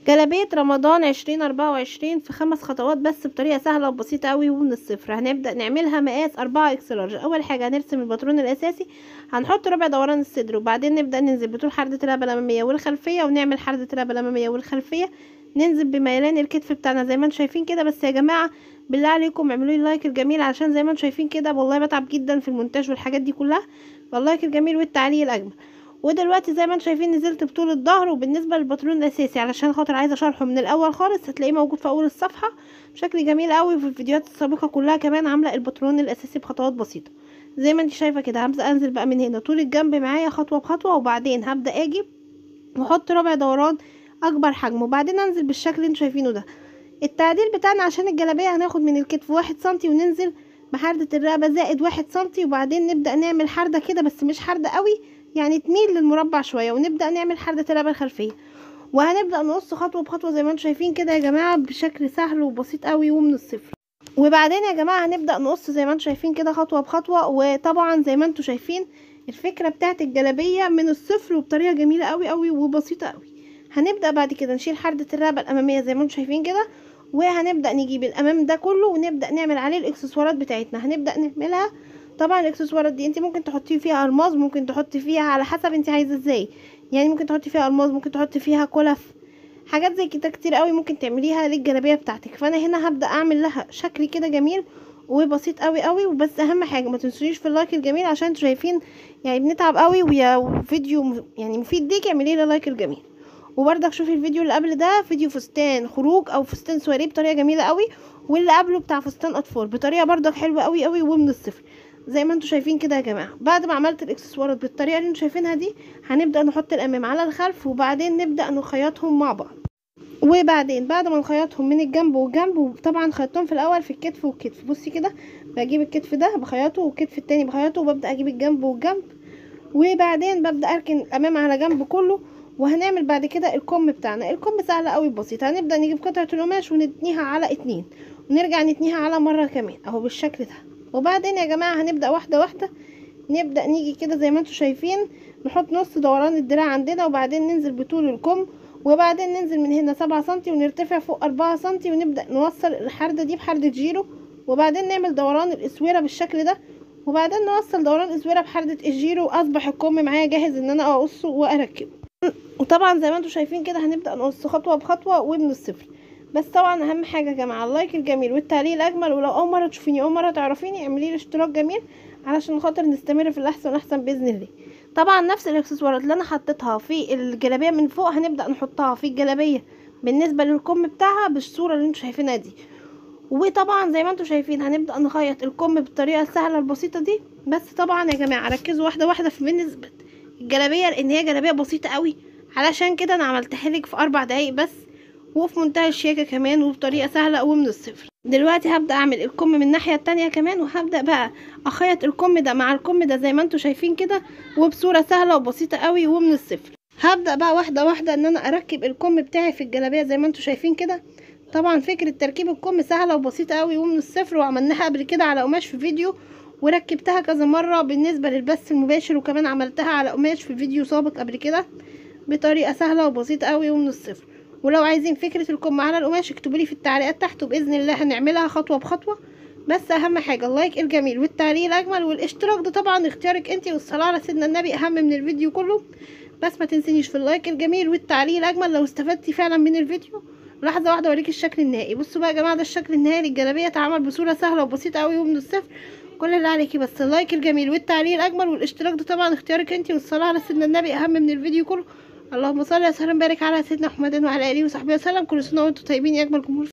جلابية رمضان عشرين أربعة وعشرين في خمس خطوات بس بطريقة سهلة وبسيطة أوي ومن الصفر هنبدأ نعملها مقاس أربعة إكس لارج أول حاجة هنرسم الباترون الأساسي هنحط ربع دوران الصدر وبعدين نبدأ ننزل بطول حردة الرقبة الأمامية والخلفية ونعمل حردة الرقبة الأمامية والخلفية ننزل بميلان الكتف بتاعنا زي ما انتم شايفين كده بس يا جماعة بالله عليكم اعملوا لي اللايك الجميل عشان زي ما انتم شايفين كده والله بتعب جدا في المونتاج والحاجات دي كلها فاللايك الجميل والتعليق الأجمل ودلوقتي زي ما انتم شايفين نزلت بطول الظهر وبالنسبه للباترون الاساسي علشان خاطر عايزه اشرحه من الاول خالص هتلاقيه موجود في اول الصفحه بشكل جميل قوي في الفيديوهات السابقه كلها كمان عامله الباترون الاساسي بخطوات بسيطه زي ما انت شايفه كده هبدا انزل بقى من هنا طول الجنب معايا خطوه بخطوه وبعدين هبدا اجي واحط ربع دوران اكبر حجم وبعدين انزل بالشكل اللي انتوا شايفينه ده التعديل بتاعنا عشان الجلابيه هناخد من الكتف واحد سنتي وننزل بحردة الرقبة زائد واحد سنتي وبعدين نبدأ نعمل حردة كده بس مش حردة قوي يعني تميل للمربع شويه ونبدا نعمل حردة الرقبه الخلفيه وهنبدا نقص خطوه بخطوه زي ما انتم شايفين كده يا جماعه بشكل سهل وبسيط قوي ومن الصفر وبعدين يا جماعه هنبدا نقص زي ما انتم شايفين كده خطوه بخطوه وطبعا زي ما انتم شايفين الفكره بتاعت الجلابيه من الصفر وبطريقه جميله قوي قوي وبسيطه قوي هنبدا بعد كده نشيل حردة الرقبه الاماميه زي ما انتم شايفين كده وهنبدا نجيب الامام ده كله ونبدا نعمل عليه الاكسسوارات بتاعتنا هنبدا نعملها طبعا الاكسسوارات دي انت ممكن تحطي فيها الماظ ممكن تحطي فيها على حسب انت عايزه ازاي يعني ممكن تحطي فيها الماظ ممكن تحطي فيها كلف حاجات زي كده كتير قوي ممكن تعمليها للجلابيه بتاعتك فانا هنا هبدا اعمل لها شكل كده جميل وبسيط قوي قوي وبس اهم حاجه ما تنسونيش في اللايك الجميل عشان انتوا شايفين يعني بنتعب قوي ويا فيديو يعني مفيد ليك اعملي لي لايك الجميل وبرضك شوفي الفيديو اللي قبل ده فيديو فستان خروج او فستان سواريه بطريقه جميله قوي واللي قبله بتاع فستان اطفال بطريقه برضك حلوه قوي قوي ومن الصفر زي ما انتم شايفين كده يا جماعه بعد ما عملت الاكسسوارات بالطريقه اللي انتم شايفينها دي هنبدا نحط الامام على الخلف وبعدين نبدا نخيطهم مع بعض وبعدين بعد ما نخيطهم من الجنب والجنب وطبعا خيطتهم في الاول في الكتف والكتف بصي كده بجيب الكتف ده بخيطه والكتف التاني بخيطه وببدا اجيب الجنب والجنب وبعدين ببدا اركن الامام على جنب كله وهنعمل بعد كده الكم بتاعنا الكم سهل قوي بسيط هنبدا نجيب قطعه القماش ونتنيها على اتنين ونرجع نتنيها على مره كمان اهو بالشكل ده وبعدين يا جماعه هنبدا واحده واحده نبدا نيجي كده زي ما انتم شايفين نحط نص دوران الدراع عندنا وبعدين ننزل بطول الكم وبعدين ننزل من هنا سبعة سنتي ونرتفع فوق أربعة سنتي ونبدأ نوصل الحردة دي بحردة جيرو وبعدين نعمل دوران الاسويرة بالشكل ده وبعدين نوصل دوران الاسويرة بحردة الجيرو واصبح الكم معايا جاهز ان انا اقصه واركبه وطبعا زي ما انتم شايفين كده هنبدأ نقص خطوة بخطوة ومن الصفر بس طبعا اهم حاجه يا جماعه اللايك الجميل والتعليق الاجمل ولو اول مره تشوفيني اول مره تعرفيني اعملي لي اشتراك جميل علشان خاطر نستمر في الاحسن والاحسن باذن الله طبعا نفس الاكسسوارات اللي انا حطيتها في الجلابيه من فوق هنبدا نحطها في الجلابيه بالنسبه للكم بتاعها بالصوره اللي انتم شايفينها دي وطبعا زي ما انتم شايفين هنبدا نخيط الكم بالطريقه السهله البسيطه دي بس طبعا يا جماعه ركزوا واحده واحده في بالنسبه الجلابيه لان هي جلابيه بسيطه قوي علشان كده انا عملتها لك في اربع دقايق بس وفي منتهى الشياكة كمان وبطريقة سهلة ومن الصفر دلوقتي هبدأ اعمل الكم من الناحية التانية كمان وهبدأ بقى اخيط الكم ده مع الكم ده زي ما انتم شايفين كده وبصورة سهلة وبسيطة قوي ومن الصفر هبدأ بقى واحدة واحدة ان انا اركب الكم بتاعي في الجلابية زي ما انتم شايفين كده طبعا فكرة تركيب الكم سهلة وبسيطة قوي ومن الصفر وعملناها قبل كده على قماش في فيديو وركبتها كذا مرة بالنسبة للبث المباشر وكمان عملتها على قماش في فيديو سابق قبل كده بطريقة سهلة وبسيطة قوي ومن الصفر ولو عايزين فكرة الكم على القماش اكتبوا لي في التعليقات تحت وبإذن الله هنعملها خطوة بخطوة بس أهم حاجة اللايك الجميل والتعليق الأجمل والاشتراك ده طبعا اختيارك انتي والصلاة على سيدنا النبي أهم من الفيديو كله بس ما تنسينيش في اللايك الجميل والتعليق الأجمل لو استفدتي فعلا من الفيديو لحظة واحدة اوريك الشكل النهائي بصوا بقى يا جماعة ده الشكل النهائي للجلابية اتعمل بصورة سهلة وبسيطة قوي ومن الصفر كل اللي عليكي بس اللايك الجميل والتعليق الأجمل والاشتراك ده طبعا اختيارك انتي والصلاة على سيدنا النبي أهم من الفيديو كله اللهم صل وسلم بارك على سيدنا محمد وعلى اله وصحبه وسلم كل سنه وانتم طيبين يا اجمل جمهور